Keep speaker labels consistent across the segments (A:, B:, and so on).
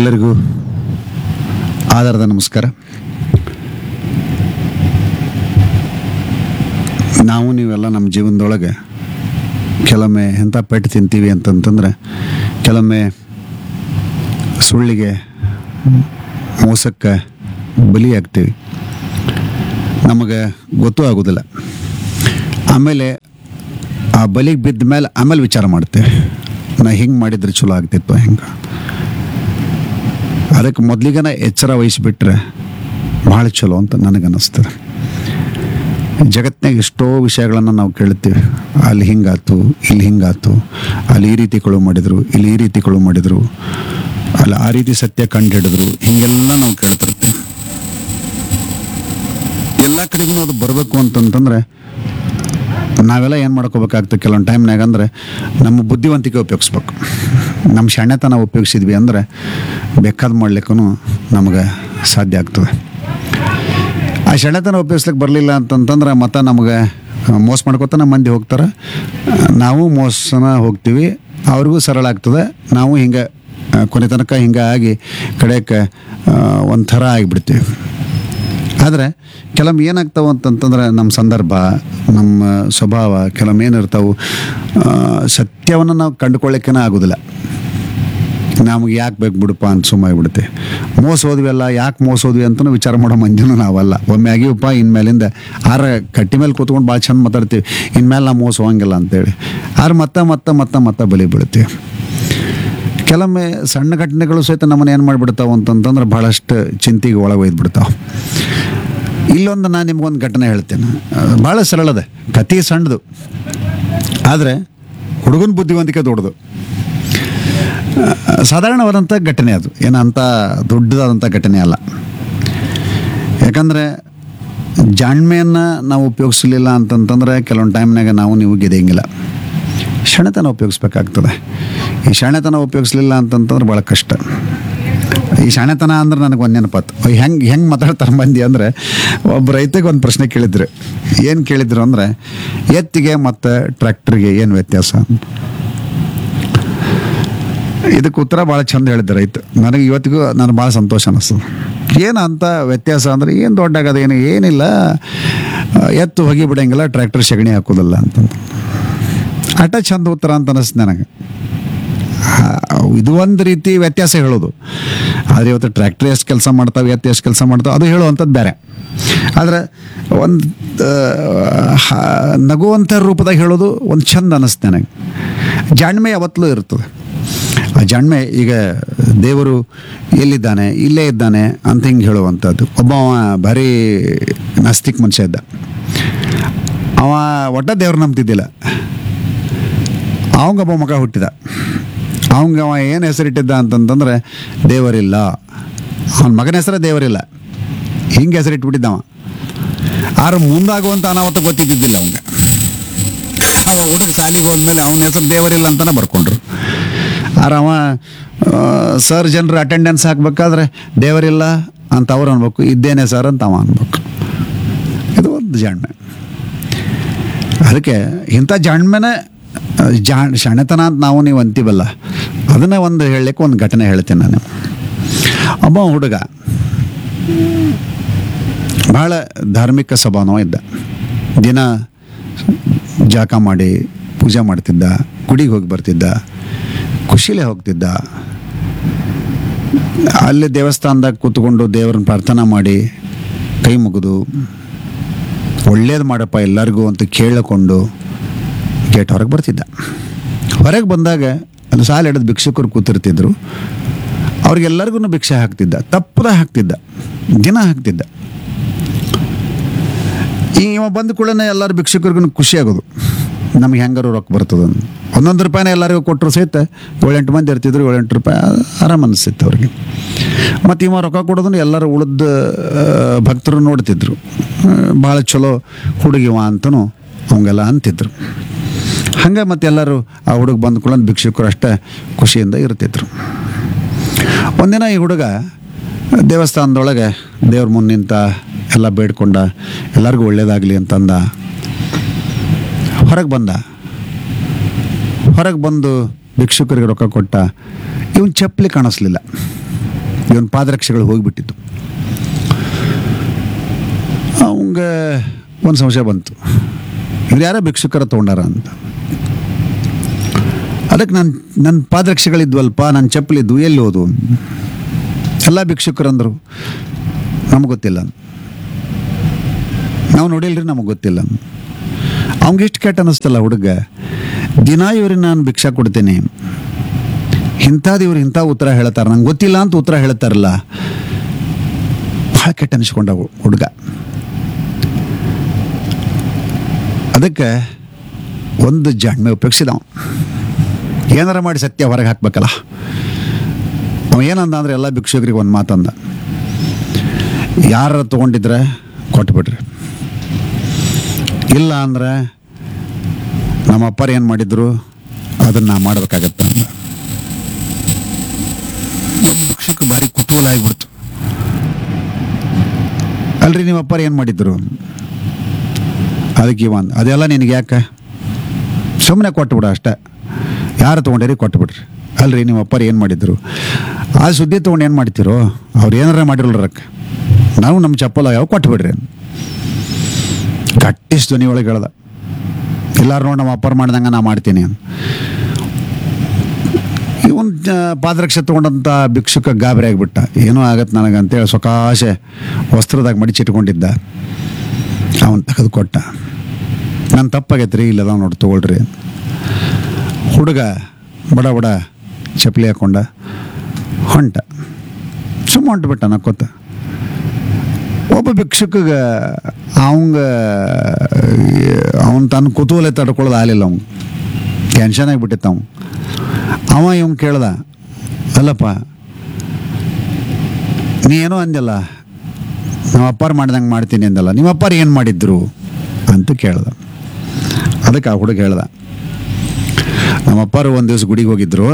A: ಎಲ್ಲರಿಗೂ ಆಧಾರದ ನಮಸ್ಕಾರ ನಾವು ನೀವೆಲ್ಲ ನಮ್ಮ ಜೀವನದೊಳಗೆ ಕೆಲವೊಮ್ಮೆ ಎಂಥ ಪೆಟ್ಟು ತಿಂತೀವಿ ಅಂತಂತಂದ್ರೆ ಕೆಲವೊಮ್ಮೆ ಸುಳ್ಳಿಗೆ ಮೋಸಕ್ಕೆ ಬಲಿಯಾಗ್ತೀವಿ ನಮಗೆ ಗೊತ್ತೂ ಆಗೋದಿಲ್ಲ ಆಮೇಲೆ ಆ ಬಲಿಗೆ ಬಿದ್ದ ಮೇಲೆ ಆಮೇಲೆ ವಿಚಾರ ಮಾಡ್ತೇವೆ ನಾ ಹಿಂಗೆ ಮಾಡಿದ್ರೆ ಚಲೋ ಆಗ್ತಿತ್ತು ಹೆಂಗೆ ಅದಕ್ಕೆ ಮೊದಲಿಗನ ಎಚ್ಚರ ವಹಿಸಿಬಿಟ್ರೆ ಭಾಳ ಚಲೋ ಅಂತ ನನಗನ್ನಿಸ್ತದೆ ಜಗತ್ತಿನಾಗ ಎಷ್ಟೋ ವಿಷಯಗಳನ್ನು ನಾವು ಕೇಳ್ತೀವಿ ಅಲ್ಲಿ ಹಿಂಗಾತು ಇಲ್ಲಿ ಹಿಂಗಾತು ಅಲ್ಲಿ ಈ ರೀತಿ ಕೊಳು ಮಾಡಿದರು ಇಲ್ಲಿ ಈ ರೀತಿ ಕೊಳು ಮಾಡಿದರು ಅಲ್ಲಿ ಆ ರೀತಿ ಸತ್ಯ ಕಂಡು ಹಿಡಿದ್ರು ಹಿಂಗೆಲ್ಲ ನಾವು ಕೇಳ್ತಿರ್ತೀವಿ ಎಲ್ಲ ಕಡೆಗೂ ಅದು ಬರಬೇಕು ಅಂತಂತಂದ್ರೆ ನಾವೆಲ್ಲ ಏನು ಮಾಡ್ಕೋಬೇಕಾಗ್ತದೆ ಕೆಲವೊಂದು ಟೈಮ್ನಾಗ ಅಂದರೆ ನಮ್ಮ ಬುದ್ಧಿವಂತಿಕೆ ಉಪಯೋಗಿಸ್ಬೇಕು ನಮ್ಮ ಶಾಣ್ಯತನ ಉಪಯೋಗಿಸಿದ್ವಿ ಅಂದರೆ ಬೇಕಾದ ಮಾಡ್ಲಿಕ್ಕೂ ನಮಗೆ ಸಾಧ್ಯ ಆಗ್ತದೆ ಆ ಶಾಣ್ಯತನ ಉಪಯೋಗಿಸ್ಲಿಕ್ಕೆ ಬರಲಿಲ್ಲ ಅಂತಂತಂದ್ರೆ ಮತ್ತೆ ನಮಗೆ ಮೋಸ ಮಾಡ್ಕೊತ ನಮ್ಮ ಮಂದಿ ಹೋಗ್ತಾರೆ ನಾವು ಮೋಸನ ಹೋಗ್ತೀವಿ ಅವ್ರಿಗೂ ಸರಳ ಆಗ್ತದೆ ನಾವು ಹಿಂಗೆ ಆ, ಕೊನೆ ತನಕ ಹಿಂಗೆ ಆಗಿ ಕಡೆಗೆ ಒಂಥರ ಆಗಿಬಿಡ್ತೀವಿ ಆದರೆ ಕೆಲವೊಮ್ಮೆ ಏನಾಗ್ತಾವೆ ಅಂತಂತಂದ್ರೆ ನಮ್ಮ ಸಂದರ್ಭ ನಮ್ಮ ಸ್ವಭಾವ ಕೆಲವೊಮ್ಮೆ ಏನಿರ್ತಾವೆ ಸತ್ಯವನ್ನು ನಾವು ಕಂಡುಕೊಳ್ಳಿಕ್ಕೇನೆ ಆಗೋದಿಲ್ಲ ನಮ್ಗೆ ಯಾಕೆ ಬೇಕು ಬಿಡಪ್ಪ ಅಂತ ಸುಮ್ಮಾಗಿಬಿಡುತ್ತೆ ಮೋಸ ಹೋದ್ವಿ ಅಲ್ಲ ಯಾಕೆ ಮೋಸ ಹೋದ್ವಿ ಅಂತಲೂ ವಿಚಾರ ಮಾಡೋ ಮಂದಿನೂ ನಾವಲ್ಲ ಒಮ್ಮೆ ಆಗಿವಪ್ಪ ಇನ್ಮೇಲಿಂದ ಆರ ಕಟ್ಟಿ ಮೇಲೆ ಕೂತ್ಕೊಂಡು ಭಾಳ ಚಂದ ಮಾತಾಡ್ತೀವಿ ಇನ್ಮೇಲೆ ನಾವು ಮೋಸ ಹೋಗಂಗಿಲ್ಲ ಅಂತೇಳಿ ಆರು ಮತ್ತೆ ಮತ್ತೆ ಮತ್ತೆ ಮತ್ತೆ ಬಲಿ ಬೀಳ್ತೀವಿ ಕೆಲವೊಮ್ಮೆ ಸಣ್ಣ ಘಟನೆಗಳು ಸಹಿತ ನಮ್ಮನ್ನು ಏನು ಮಾಡಿಬಿಡ್ತಾವೆ ಅಂತಂತಂದ್ರೆ ಭಾಳಷ್ಟು ಚಿಂತೆಗೆ ಒಳಗೆ ಒಯ್ದು ಇಲ್ಲೊಂದು ನಾನು ನಿಮ್ಗೊಂದು ಘಟನೆ ಹೇಳ್ತೇನೆ ಅಹ್, ಭಾಳ ಸರಳದ ಕತಿ ಸಣ್ಣದು ಆದರೆ ಹುಡುಗನ ಬುದ್ಧಿವಂತಿಕೆ ದೊಡ್ಡದು ಅಹ್, ಸಾಧಾರಣವಾದಂಥ ಘಟನೆ ಅದು ಏನು ಅಂಥ ದೊಡ್ಡದಾದಂಥ ಘಟನೆ ಅಲ್ಲ ಯಾಕಂದರೆ ಜಾಣ್ಮೆಯನ್ನು ನಾವು ಉಪಯೋಗಿಸಲಿಲ್ಲ ಅಂತಂತಂದ್ರೆ ಕೆಲವೊಂದು ಟೈಮ್ನಾಗ ನಾವು ನೀವು ಗೆದೆಯಂಗಿಲ್ಲ ಶಣತನ ಉಪಯೋಗಿಸ್ಬೇಕಾಗ್ತದೆ ಈ ಶಾಣೆತನ ಉಪಯೋಗಿಸ್ಲಿಲ್ಲ ಅಂತಂತಂದ್ರೆ ಭಾಳ ಕಷ್ಟ ಈ ಶಾಣೆತನ ಅಂದ್ರೆ ನನಗೆ ಒಂದು ನೆನಪಾತು ಹೆಂಗೆ ಹೆಂಗೆ ಮಾತಾಡ್ತಾರೆ ಮಂದಿ ಅಂದರೆ ಒಬ್ಬ ರೈತಗೆ ಒಂದು ಪ್ರಶ್ನೆ ಕೇಳಿದ್ರು ಏನು ಕೇಳಿದ್ರು ಅಂದರೆ ಎತ್ತಿಗೆ ಮತ್ತು ಟ್ರ್ಯಾಕ್ಟರ್ಗೆ ಏನು ವ್ಯತ್ಯಾಸ ಅಂತ ಇದಕ್ಕೆ ಉತ್ತರ ಭಾಳ ಚಂದ ಹೇಳಿದ್ದೆ ರೈತ ನನಗೆ ಇವತ್ತಿಗೂ ನಾನು ಭಾಳ ಸಂತೋಷ ಅನ್ನಿಸ್ತದೆ ಏನು ಅಂತ ವ್ಯತ್ಯಾಸ ಅಂದರೆ ಏನು ದೊಡ್ಡ ಆಗೋದು ಏನು ಏನಿಲ್ಲ ಎತ್ತು ಹೊಗಿ ಬಿಡಂಗಿಲ್ಲ ಟ್ರ್ಯಾಕ್ಟರ್ ಸಗಣಿ ಹಾಕೋದಿಲ್ಲ ಅಂತಂದು ಅಟ ಚಂದ ಉತ್ತರ ಅಂತ ಅನಿಸ್ತು ನನಗೆ ಆ, ಇದು ಒಂದು ರೀತಿ ವ್ಯತ್ಯಾಸ ಹೇಳೋದು ಆದರೆ ಇವತ್ತು ಟ್ರ್ಯಾಕ್ಟರ್ ಎಷ್ಟು ಕೆಲಸ ಮಾಡ್ತಾವೆ ಎತ್ತು ಎಷ್ಟು ಕೆಲಸ ಮಾಡ್ತಾವೆ ಅದು ಹೇಳುವಂಥದ್ದು ಬೇರೆ ಆದರೆ ಒಂದು ನಗುವಂಥ ರೂಪದಾಗ ಹೇಳೋದು ಒಂದು ಚಂದ ಅನ್ನಿಸ್ತು ನನಗೆ ಜಾಣ್ಮೆ ಯಾವತ್ತಲೂ ಇರ್ತದೆ ಆ ಜಾಣ್ಮೆ ಈಗ ದೇವರು ಎಲ್ಲಿದ್ದಾನೆ ಇಲ್ಲೇ ಇದ್ದಾನೆ ಅಂತ ಹಿಂಗೆ ಹೇಳುವಂಥದ್ದು ಒಬ್ಬ ಅವ ಭಾರಿ ನಾಸ್ತಿಕ್ ಮನುಷ್ಯ ಇದ್ದ ಅವ ಒಟ್ಟ ದೇವ್ರು ನಂಬ್ತಿದ್ದಿಲ್ಲ ಅವಂಗೊಬ್ಬ ಮಗ ಹುಟ್ಟಿದ ಅವಂಗ ಅವ ಏನು ಹೆಸರಿಟ್ಟಿದ್ದ ಅಂತಂತಂದ್ರೆ ದೇವರಿಲ್ಲ ಅವನ ಮಗನ ಹೆಸರೇ ದೇವರಿಲ್ಲ ಹಿಂಗೆ ಹೆಸರಿಟ್ಬಿಟ್ಟಿದ್ದವ ಆದ್ರೆ ಮುಂದಾಗುವಂಥ ಅನಾಹುತ ಗೊತ್ತಿದ್ದಿದ್ದಿಲ್ಲ ಅವಂಗೆ ಅವ ಹುಡುಗ ಸಾಲಿಗೆ ಹೋದ್ಮೇಲೆ ಅವನ ಹೆಸರು ದೇವರಿಲ್ಲ ಅಂತಾನೆ ಬರ್ಕೊಂಡ್ರು ಆದ್ರೆ ಅವ ಸರ್ ಜನರು ಅಟೆಂಡೆನ್ಸ್ ಹಾಕ್ಬೇಕಾದ್ರೆ ದೇವರಿಲ್ಲ ಅಂತ ಅವ್ರು ಅನ್ಬೇಕು ಇದ್ದೇನೆ ಸರ್ ಅಂತ ಅವ ಅನ್ಬೇಕು ಇದು ಒಂದು ಜಾಣ್ಮೆ ಅದಕ್ಕೆ ಇಂಥ ಜಾಣ್ಮೆನ ಜಾಣ್ ಶಾಣೆತನ ಅಂತ ನಾವು ನೀವು ಅಂತೀವಲ್ಲ ಅದನ್ನ ಒಂದು ಹೇಳಲಿಕ್ಕೆ ಒಂದು ಘಟನೆ ಹೇಳ್ತೀನಿ ನಾನು ಒಬ್ಬ ಹುಡುಗ ಭಾಳ ಧಾರ್ಮಿಕ ಸ್ವಭಾವನವ ಇದ್ದ ದಿನ ಜಾಕ ಮಾಡಿ ಪೂಜೆ ಮಾಡ್ತಿದ್ದ ಗುಡಿಗೆ ಹೋಗಿ ಬರ್ತಿದ್ದ ಖುಷಿಲೇ ಹೋಗ್ತಿದ್ದ ಅಲ್ಲಿ ದೇವಸ್ಥಾನದಾಗ ಕೂತ್ಕೊಂಡು ದೇವ್ರನ್ನ ಪ್ರಾರ್ಥನಾ ಮಾಡಿ ಕೈ ಮುಗಿದು ಒಳ್ಳೇದು ಮಾಡಪ್ಪ ಎಲ್ಲರಿಗೂ ಅಂತ ಕೇಳಿಕೊಂಡು ಗೇಟ್ ಹೊರಗೆ ಬರ್ತಿದ್ದ ಹೊರಗೆ ಬಂದಾಗ ಅಲ್ಲಿ ಸಾಲ ಹಿಡಿದು ಭಿಕ್ಷುಕರು ಕೂತಿರ್ತಿದ್ರು ಅವ್ರಿಗೆಲ್ಲರಿಗೂ ಭಿಕ್ಷೆ ಹಾಕ್ತಿದ್ದ ತಪ್ಪದ ಹಾಕ್ತಿದ್ದ ದಿನ ಹಾಕ್ತಿದ್ದ ಈ ಇವ ಬಂದ ಕೂಡಲೇ ಎಲ್ಲರೂ ಭಿಕ್ಷುಕರಿಗೂ ಖುಷಿ ಆಗೋದು ನಮ್ಗೆ ಹೆಂಗಾರು ರೊಕ್ಕ ಬರ್ತದೆ ಅಂತ. ಒಂದೊಂದು ರೂಪಾಯಿನ ಎಲ್ಲರಿಗೂ ಕೊಟ್ಟರು ಸಹಿತ ಏಳೆಂಟು ಮಂದಿ ಇರ್ತಿದ್ರು ಏಳೆಂಟು ರೂಪಾಯಿ ಆರಾಮ ಅನಿಸ್ತಿತ್ತು ಅವ್ರಿಗೆ ಮತ್ತು ಇವ ರೊಕ್ಕ ಕೊಡೋದನ್ನು ಎಲ್ಲರೂ ಉಳಿದ ಭಕ್ತರು ನೋಡ್ತಿದ್ರು ಭಾಳ ಚಲೋ ಹುಡುಗಿವ ಅಂತನೂ ಅವಂಗೆಲ್ಲ ಅಂತಿದ್ರು ಹಂಗೆ ಮತ್ತೆ ಎಲ್ಲರೂ ಆ ಹುಡುಗ ಬಂದ ಕೂಡ ಭಿಕ್ಷುಕರು ಅಷ್ಟೇ ಖುಷಿಯಿಂದ ಇರ್ತಿದ್ರು ಒಂದಿನ ಈ ಹುಡುಗ ದೇವಸ್ಥಾನದೊಳಗೆ ದೇವ್ರ ಮುಂದೆ ನಿಂತ ಎಲ್ಲ ಬೇಡ್ಕೊಂಡ ಎಲ್ಲರಿಗೂ ಒಳ್ಳೇದಾಗಲಿ ಅಂತಂದ ಹೊರಗೆ ಬಂದ ಹೊರಗೆ ಬಂದು ಭಿಕ್ಷುಕರಿಗೆ ರೊಕ್ಕ ಕೊಟ್ಟ ಇವನ್ ಚಪ್ಪಲಿ ಕಾಣಿಸ್ಲಿಲ್ಲ ಇವನ್ ಪಾದರಕ್ಷೆಗಳು ಹೋಗಿಬಿಟ್ಟಿತ್ತು ಅವಂಗ ಒಂದು ಸಂಶಯ ಬಂತು ಇವ್ರು ಯಾರೋ ಭಿಕ್ಷುಕರ ತೊಗೊಂಡಾರ ಅಂತ ಅದಕ್ಕೆ ನನ್ನ ನನ್ನ ಪಾದರಕ್ಷೆಗಳಿದ್ವಲ್ಪ ನನ್ನ ಚಪ್ಪಲಿದ್ವು ಎಲ್ಲಿ ಹೋದು ಎಲ್ಲ ಭಿಕ್ಷುಕರಂದರು ನಮಗೆ ಗೊತ್ತಿಲ್ಲ ನಾವು ನೋಡಿಲ್ರಿ ನಮಗೆ ಗೊತ್ತಿಲ್ಲ ಅವ್ನಿಗೆ ಎಷ್ಟು ಕೆಟ್ಟ ಅನ್ನಿಸ್ತಲ್ಲ ಹುಡುಗ ದಿನ ಇವ್ರಿಗೆ ನಾನು ಭಿಕ್ಷಾ ಕೊಡ್ತೇನೆ ಇಂಥದ್ದು ಇವ್ರು ಇಂಥ ಉತ್ತರ ಹೇಳ್ತಾರೆ ನಂಗೆ ಗೊತ್ತಿಲ್ಲ ಅಂತ ಉತ್ತರ ಹೇಳ್ತಾರಲ್ಲ ಭಾಳ ಕೆಟ್ಟ ಅನಿಸ್ಕೊಂಡ ಹುಡುಗ ಅದಕ್ಕೆ ಒಂದು ಜಾಣ್ಮೆ ಉಪಯೋಗಿಸಿದ ಅವ ಏನಾರ ಮಾಡಿ ಸತ್ಯ ಹೊರಗೆ ಹಾಕ್ಬೇಕಲ್ಲ ಅವ ಏನಂದ ಅಂದ್ರೆ ಎಲ್ಲ ಭಿಕ್ಷುಕರಿಗೆ ಒಂದು ಮಾತಂದ ಯಾರು ತೊಗೊಂಡಿದ್ರೆ ಕೊಟ್ಬಿಡ್ರಿ ಇಲ್ಲ ಅಂದ್ರೆ ನಮ್ಮ ಅಪ್ಪರು ಏನು ಮಾಡಿದ್ರು ಅದನ್ನ ನಾ ಮಾಡ್ಬೇಕಾಗತ್ತೆ ಅಂದ ಭಿಕ್ಷುಕ ಭಾರಿ ಕುತೂಹಲ ಆಗಿಬಿಡ್ತು ಅಲ್ರಿ ನಿಮ್ಮ ಅಪ್ಪರು ಏನು ಮಾಡಿದ್ರು ಅದಕ್ಕೆ ಇವ ಅಂದ ಅದೆಲ್ಲ ನಿನಗೆ ಯಾಕೆ ಸುಮ್ಮನೆ ಕೊಟ್ಬಿಡು ಅಷ್ಟೇ ಯಾರು ತೊಗೊಂಡಿರಿ ಕೊಟ್ಬಿಡ್ರಿ ಅಲ್ರಿ ನಿಮ್ಮ ಅಪ್ಪರು ಏನು ಮಾಡಿದ್ರು ಆ ಸುದ್ದಿ ತೊಗೊಂಡು ಏನು ಮಾಡ್ತಿರೋ ಅವ್ರು ಏನಾರ ಮಾಡಿರಲ್ರಕ್ಕ ನಾವು ನಮ್ಮ ಚಪ್ಪಲ ಯಾವ ಕೊಟ್ಬಿಡ್ರಿ ಗಟ್ಟಿಸ್ ಧ್ವನಿ ಒಳಗೆ ಹೇಳ್ದ ಎಲ್ಲಾರು ನೋಡಿ ನಮ್ಮ ಅಪ್ಪರು ಮಾಡ್ದಂಗೆ ನಾ ಮಾಡ್ತೀನಿ ಅಂತ ಇವನ್ ಪಾದರಕ್ಷೆ ತೊಗೊಂಡಂಥ ಭಿಕ್ಷುಕ ಗಾಬರಿ ಆಗಿಬಿಟ್ಟ ಏನೋ ಆಗತ್ತೆ ನನಗೆ ಅಂತೇಳಿ ಸೊಕಾಸೆ ವಸ್ತ್ರದಾಗ ಮಡಿಚಿಟ್ಕೊಂಡಿದ್ದ ಅವನು ತೆಗೆದು ಕೊಟ್ಟ ನಾನು ತಪ್ಪಾಗೈತೆ ರೀ ಇಲ್ಲದ ನೋಡಿ ತೊಗೊಳ್ರಿ ಹುಡುಗ ಬಡ ಬಡ ಚಪ್ಪಲಿ ಹಾಕೊಂಡ ಹೊಂಟ ಸುಮ್ಮ ಹೊಂಟ್ಬಿಟ್ಟ ನಕ್ಕೊತ್ತ ಒಬ್ಬ ಭಿಕ್ಷುಕಗ ಅವಂಗ ಅವನು ತನ್ನ ಕುತೂಹಲ ತಡ್ಕೊಳ್ಳೋದು ಆಗಲಿಲ್ಲ ಅವ್ನು ಟೆನ್ಷನ್ ಆಗಿಬಿಟ್ಟಿತ್ತು ಅವ್ನು ಅವ ಇವ್ನು ಕೇಳ್ದ ಅಲ್ಲಪ್ಪ ನೀ ಏನೋ ಅಂದಲ್ಲ ನಮ್ಮ ಅಪ್ಪಾರು ಮಾಡ್ದಂಗೆ ಮಾಡ್ತೀನಿ ಅಂದಲ್ಲ ನಿಮ್ಮ ಅಪ್ಪಾರು ಏನು ಮಾಡಿದ್ರು ಅಂತ ಕೇಳ್ದ ಅದಕ್ಕೆ ಆ ಹುಡುಗ ಹೇಳ್ದ ನಮ್ಮ ಅಪ್ಪಾರು ಒಂದು ದಿವಸ ಗುಡಿಗೆ ಹೋಗಿದ್ರು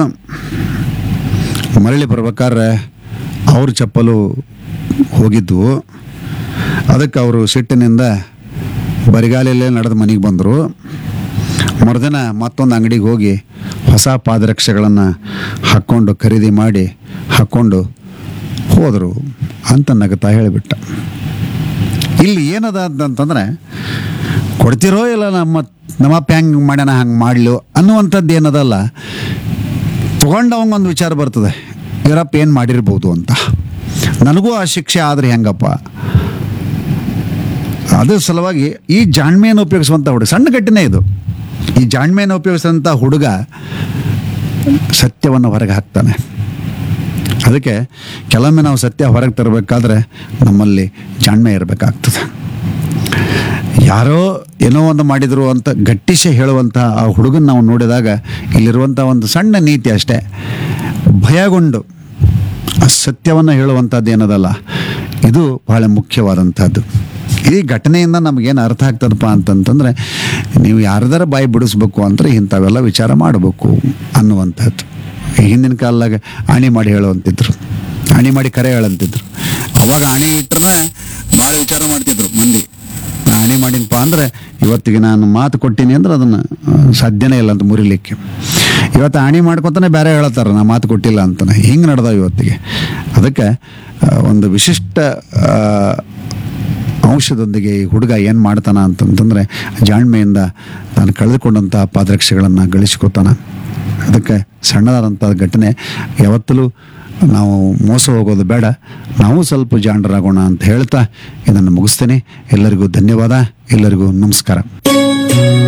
A: ಮರಳಿ ಬರ್ಬೇಕಾದ್ರೆ ಅವ್ರ ಚಪ್ಪಲು ಹೋಗಿದ್ವು ಅದಕ್ಕೆ ಅವರು ಸಿಟ್ಟಿನಿಂದ ಬರಿಗಾಲಲ್ಲೇ ನಡೆದು ಮನೆಗೆ ಬಂದರು ಮರುದಿನ ಮತ್ತೊಂದು ಅಂಗಡಿಗೆ ಹೋಗಿ ಹೊಸ ಪಾದರಕ್ಷೆಗಳನ್ನು ಹಾಕ್ಕೊಂಡು ಖರೀದಿ ಮಾಡಿ ಹಾಕ್ಕೊಂಡು ಹೋದರು ಅಂತ ನಗುತ್ತಾ ಹೇಳಿಬಿಟ್ಟ ಇಲ್ಲಿ ಏನದ ಅಂತಂತಂದ್ರೆ ಕೊಡ್ತಿರೋ ಇಲ್ಲ ನಮ್ಮ ನಮ್ಮಪ್ಪ ಹೆಂಗೆ ಮಾಡ್ಯಾನ ಹಂಗೆ ಮಾಡ್ಲು ಅನ್ನುವಂಥದ್ದು ಏನದಲ್ಲ ತೊಗೊಂಡವಂಗೊಂದು ವಿಚಾರ ಬರ್ತದೆ ಇವರಪ್ಪ ಏನು ಮಾಡಿರ್ಬೋದು ಅಂತ ನನಗೂ ಆ ಶಿಕ್ಷೆ ಆದರೆ ಹೆಂಗಪ್ಪ ಅದ್ರ ಸಲುವಾಗಿ ಈ ಜಾಣ್ಮೆಯನ್ನು ಉಪಯೋಗಿಸುವಂಥ ಹುಡುಗ ಸಣ್ಣ ಘಟನೆ ಇದು ಈ ಜಾಣ್ಮೆಯನ್ನು ಉಪಯೋಗಿಸಿದಂಥ ಹುಡುಗ ಸತ್ಯವನ್ನು ಹೊರಗೆ ಹಾಕ್ತಾನೆ ಅದಕ್ಕೆ ಕೆಲವೊಮ್ಮೆ ನಾವು ಸತ್ಯ ಹೊರಗೆ ತರಬೇಕಾದ್ರೆ ನಮ್ಮಲ್ಲಿ ಜಾಣ್ಮೆ ಇರಬೇಕಾಗ್ತದೆ ಯಾರೋ ಏನೋ ಒಂದು ಮಾಡಿದ್ರು ಅಂತ ಗಟ್ಟಿಸಿ ಹೇಳುವಂಥ ಆ ಹುಡುಗನ ನಾವು ನೋಡಿದಾಗ ಇಲ್ಲಿರುವಂಥ ಒಂದು ಸಣ್ಣ ನೀತಿ ಅಷ್ಟೇ ಭಯಗೊಂಡು ಆ ಸತ್ಯವನ್ನು ಹೇಳುವಂಥದ್ದು ಏನದಲ್ಲ ಇದು ಬಹಳ ಮುಖ್ಯವಾದಂಥದ್ದು ಈ ಘಟನೆಯಿಂದ ನಮಗೇನು ಅರ್ಥ ಆಗ್ತದಪ್ಪ ಅಂತಂತಂದರೆ ನೀವು ಯಾರ್ದಾರ ಬಾಯಿ ಬಿಡಿಸ್ಬೇಕು ಅಂದರೆ ಇಂಥವೆಲ್ಲ ವಿಚಾರ ಮಾಡಬೇಕು ಅನ್ನುವಂಥದ್ದು ಹಿಂದಿನ ಕಾಲದಾಗ ಆಣಿ ಮಾಡಿ ಹೇಳುವಂತಿದ್ರು ಆಣಿ ಮಾಡಿ ಕರೆ ಹೇಳಂತಿದ್ರು ಅವಾಗ ಆಣಿ ಇಟ್ಟರೆ ಭಾಳ ವಿಚಾರ ಮಾಡ್ತಿದ್ರು ಮಂದಿ ನಾ ಆಣಿ ಮಾಡಿನಪ್ಪ ಅಂದರೆ ಇವತ್ತಿಗೆ ನಾನು ಮಾತು ಕೊಟ್ಟಿನಿ ಅಂದ್ರೆ ಅದನ್ನು ಸಾಧ್ಯನೇ ಇಲ್ಲ ಅಂತ ಮುರಿಲಿಕ್ಕೆ ಇವತ್ತು ಆಣಿ ಮಾಡ್ಕೊತಾನೆ ಬೇರೆ ಹೇಳ್ತಾರೆ ನಾ ಮಾತು ಕೊಟ್ಟಿಲ್ಲ ಅಂತಾನೆ ಹಿಂಗೆ ನಡೆದಾವ ಇವತ್ತಿಗೆ ಅದಕ್ಕೆ ಆ, ಒಂದು ವಿಶಿಷ್ಟ ಆ, ಅಂಶದೊಂದಿಗೆ ಈ ಹುಡುಗ ಏನು ಮಾಡ್ತಾನ ಅಂತಂತಂದರೆ ಜಾಣ್ಮೆಯಿಂದ ತಾನು ಕಳೆದುಕೊಂಡಂಥ ಪಾದರಕ್ಷೆಗಳನ್ನು ಗಳಿಸ್ಕೊತಾನ ಅದಕ್ಕೆ ಸಣ್ಣದಾದಂಥ ಘಟನೆ ಯಾವತ್ತಲೂ ನಾವು ಮೋಸ ಹೋಗೋದು ಬೇಡ ನಾವು ಸ್ವಲ್ಪ ಜಾಣರಾಗೋಣ ಅಂತ ಹೇಳ್ತಾ ಇದನ್ನು ಮುಗಿಸ್ತೇನೆ ಎಲ್ಲರಿಗೂ ಧನ್ಯವಾದ ಎಲ್ಲರಿಗೂ ನಮಸ್ಕಾರ